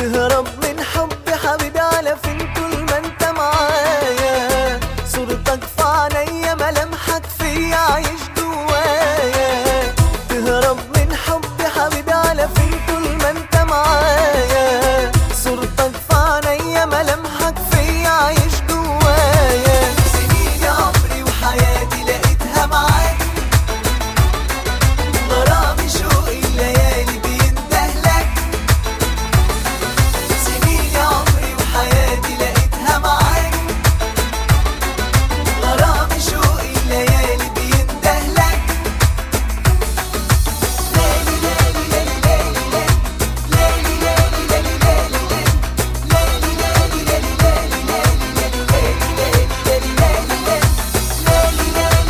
تهرب من حب حبيبي على فين طول ما انت معايا صورتك في عينيا ملامحك فيا عايش جوايا تهرب من حب حبيبي على فين طول ما انت معايا صورتك في عينيا ملامحك فيا عايش جوايا سنين عمري وحياتي لقيتها معاك غرامي شوقي الليالي بيندهلك سنين عمري وحياتي لقيتها معاك غرامي شوقي الليالي بيندهلك ليلي ليلي ليلي ليلي ليلي ليلي ليلي ليلي ليلي ليلي ليلي ليلي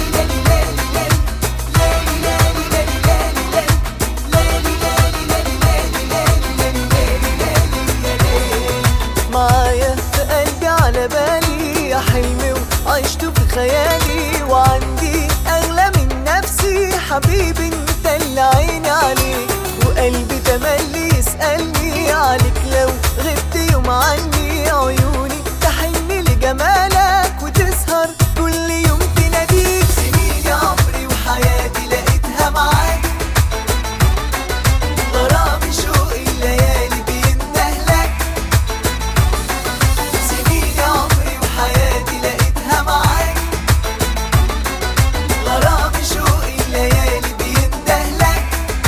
معايا في قلبي على بالي يا حلمي وعشته في خيالي وعندي اغلى من نفسي حبيبي انت اللي عيني عليك وقلبي تملي يسألني عليك لو غبت يوم عني عيوني تحن لجمالك وتسهر كل يوم تناديك سنين عمري وحياتي لقيتها معاك غرامي شوقي الليالي بيندهلك سنين عمري وحياتي لقيتها معاك غرامي شوقي الليالي بيندهلك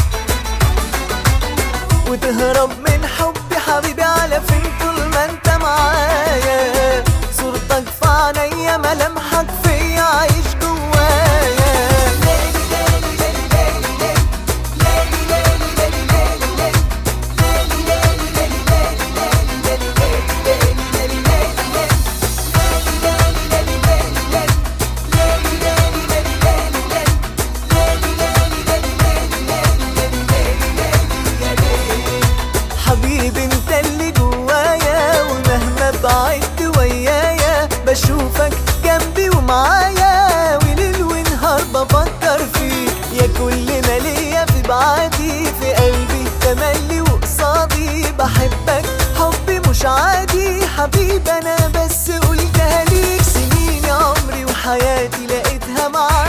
وتهرب من حبي حبيبي على فين طول ما انت معايا صورتك في عينيا ملامحك فيا عايش جوايا ليلي ليلي ليلي ليلي ليلي ليلي ليلي حبيبي انت اللي جوايا ومهما بعدت ويايا بشوفك جنبي ومعايا وليل ونهار بفكر فيك يا كل ما ليا في بعادي في قلبي تملي وقصادي بحبك حبي مش عادي حبيبي انا بس قلتها ليك سنين عمري وحياتي لقيتها معاك